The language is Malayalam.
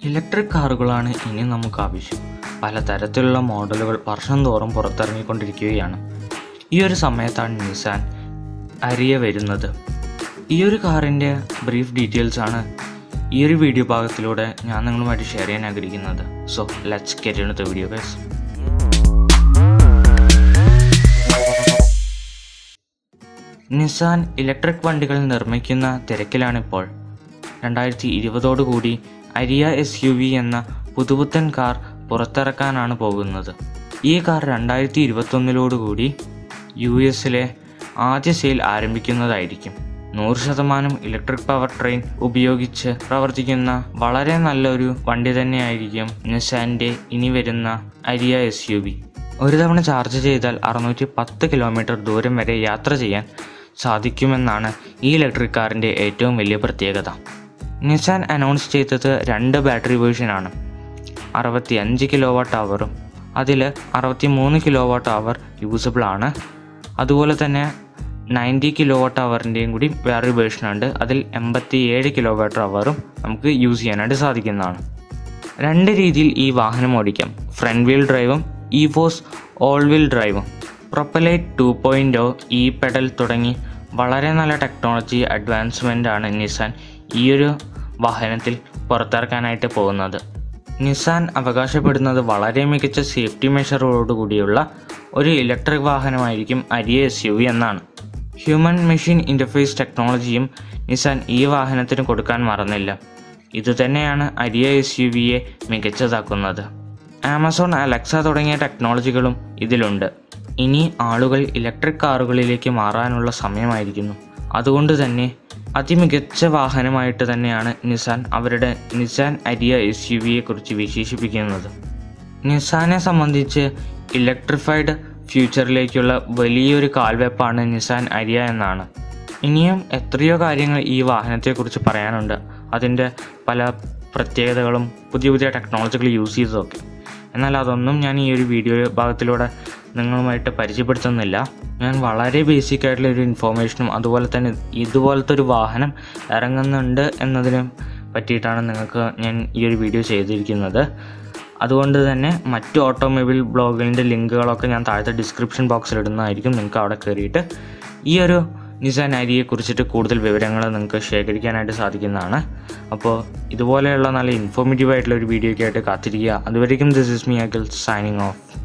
ഇലക്ട്രിക് കാറുകളാണ് ഇനി നമുക്ക് ആവശ്യം പലതരത്തിലുള്ള മോഡലുകൾ വർഷം തോറും പുറത്തിറങ്ങിക്കൊണ്ടിരിക്കുകയാണ് ഈ ഒരു സമയത്താണ് നിസാൻ അരിയ വരുന്നത് ഈ ഒരു കാറിൻ്റെ ബ്രീഫ് ഡീറ്റെയിൽസ് ആണ് ഈ ഒരു വീഡിയോ ഭാഗത്തിലൂടെ ഞാൻ നിങ്ങളുമായിട്ട് ഷെയർ ചെയ്യാൻ ആഗ്രഹിക്കുന്നത് so let's get in the video guys Nissan electric വണ്ടികൾ നിർമ്മിക്കുന്ന തിരക്കിലാണിപ്പോൾ രണ്ടായിരത്തി ഇരുപതോടുകൂടി അരിയ എസ് യു വി എന്ന പുതുപുത്തൻ കാർ പുറത്തിറക്കാനാണ് പോകുന്നത് ഈ കാർ രണ്ടായിരത്തി ഇരുപത്തൊന്നിലോടുകൂടി യു എസിലെ ആദ്യ സെയിൽ ആരംഭിക്കുന്നതായിരിക്കും നൂറ് ശതമാനം ഇലക്ട്രിക് പവർ ട്രെയിൻ ഉപയോഗിച്ച് പ്രവർത്തിക്കുന്ന വളരെ നല്ലൊരു വണ്ടി തന്നെയായിരിക്കും നിസാൻ്റെ ഇനി വരുന്ന അരിയ എസ് യു വി ഒരു തവണ ചാർജ് ചെയ്താൽ അറുന്നൂറ്റി പത്ത് കിലോമീറ്റർ ദൂരം വരെ യാത്ര ചെയ്യാൻ സാധിക്കുമെന്നാണ് ഈ ഇലക്ട്രിക് കാറിൻ്റെ ഏറ്റവും വലിയ പ്രത്യേകത നിസാൻ അനൗൺസ് ചെയ്തത് രണ്ട് ബാറ്ററി വേർഷനാണ് അറുപത്തി അഞ്ച് കിലോ വാട്ട് അവറും അതിൽ അറുപത്തി മൂന്ന് കിലോ വാട്ട് അവർ യൂസബിൾ ആണ് അതുപോലെ തന്നെ നയൻറ്റി കിലോ വാട്ട് അവറിൻ്റെയും കൂടി വേറൊരു വേർഷൻ ഉണ്ട് അതിൽ എൺപത്തി ഏഴ് കിലോ വാട്ട് അവറും നമുക്ക് യൂസ് ചെയ്യാനായിട്ട് സാധിക്കുന്നതാണ് രണ്ട് രീതിയിൽ ഈ വാഹനം ഓടിക്കാം ഫ്രണ്ട് വീൽ ഡ്രൈവും ഇവോസ് ഓൾ വീൽ ഡ്രൈവും പ്രൊപ്പലൈറ്റ് ടു പോയിൻറ്റോ ഇ പെഡൽ തുടങ്ങി വളരെ നല്ല ടെക്നോളജി അഡ്വാൻസ്മെൻ്റ് ആണ് നിസാൻ ഈ ഒരു വാഹനത്തിൽ പുറത്തിറക്കാനായിട്ട് പോകുന്നത് നിസാൻ അവകാശപ്പെടുന്നത് വളരെ മികച്ച സേഫ്റ്റി മെഷറോടുകൂടിയുള്ള ഒരു ഇലക്ട്രിക് വാഹനമായിരിക്കും അരിയ എസ് യു വി എന്നാണ് ഹ്യൂമൻ മെഷീൻ ഇൻ്റർഫേസ് ടെക്നോളജിയും നിസാൻ ഈ വാഹനത്തിന് കൊടുക്കാൻ മറന്നില്ല ഇതുതന്നെയാണ് അരിയ എസ് യു വിയെ മികച്ചതാക്കുന്നത് ആമസോൺ അലക്സ തുടങ്ങിയ ടെക്നോളജികളും ഇതിലുണ്ട് ഇനി ആളുകൾ ഇലക്ട്രിക് കാറുകളിലേക്ക് മാറാനുള്ള സമയമായിരിക്കുന്നു അതുകൊണ്ട് തന്നെ അതിമികച്ച വാഹനമായിട്ട് തന്നെയാണ് നിസാൻ അവരുടെ നിസാൻ അരിയ എസ് യു വിയെ കുറിച്ച് വിശേഷിപ്പിക്കുന്നത് നിസാനെ സംബന്ധിച്ച് ഇലക്ട്രിഫൈഡ് ഫ്യൂച്ചറിലേക്കുള്ള വലിയൊരു കാൽവെപ്പാണ് നിസാൻ അരിയ എന്നാണ് ഇനിയും എത്രയോ കാര്യങ്ങൾ ഈ വാഹനത്തെക്കുറിച്ച് പറയാനുണ്ട് അതിൻ്റെ പല പ്രത്യേകതകളും പുതിയ പുതിയ ടെക്നോളജികൾ യൂസ് ചെയ്തതൊക്കെ എന്നാൽ അതൊന്നും ഞാൻ ഈ ഒരു വീഡിയോ ഭാഗത്തിലൂടെ നിങ്ങളുമായിട്ട് പരിചയപ്പെടുത്തുന്നില്ല ഞാൻ വളരെ ബേസിക് ആയിട്ടുള്ള ഒരു ഇൻഫോർമേഷനും അതുപോലെ തന്നെ ഇതുപോലത്തെ ഒരു വാഹനം ഇറങ്ങുന്നുണ്ട് എന്നതിനെ പറ്റിയിട്ടാണ് നിങ്ങൾക്ക് ഞാൻ ഈ ഒരു വീഡിയോ ചെയ്തിരിക്കുന്നത് അതുകൊണ്ട് തന്നെ മറ്റു ഓട്ടോമൊബൈൽ ബ്ലോഗിൻ്റെ ലിങ്കുകളൊക്കെ ഞാൻ താഴത്തെ ഡിസ്ക്രിപ്ഷൻ ബോക്സിൽ ഇടുന്നതായിരിക്കും നിങ്ങൾക്ക് അവിടെ കയറിയിട്ട് ഈ ഒരു നിസാൻ അരിയെ കുറിച്ചിട്ട് കൂടുതൽ വിവരങ്ങൾ നിങ്ങൾക്ക് ശേഖരിക്കാനായിട്ട് സാധിക്കുന്നതാണ് അപ്പോൾ ഇതുപോലെയുള്ള നല്ല ഇൻഫോർമേറ്റീവ് ആയിട്ടുള്ള ഒരു വീഡിയോ ഒക്കെ ആയിട്ട് കാത്തിരിക്കുക അതുവരേക്കും this is me Akhil signing of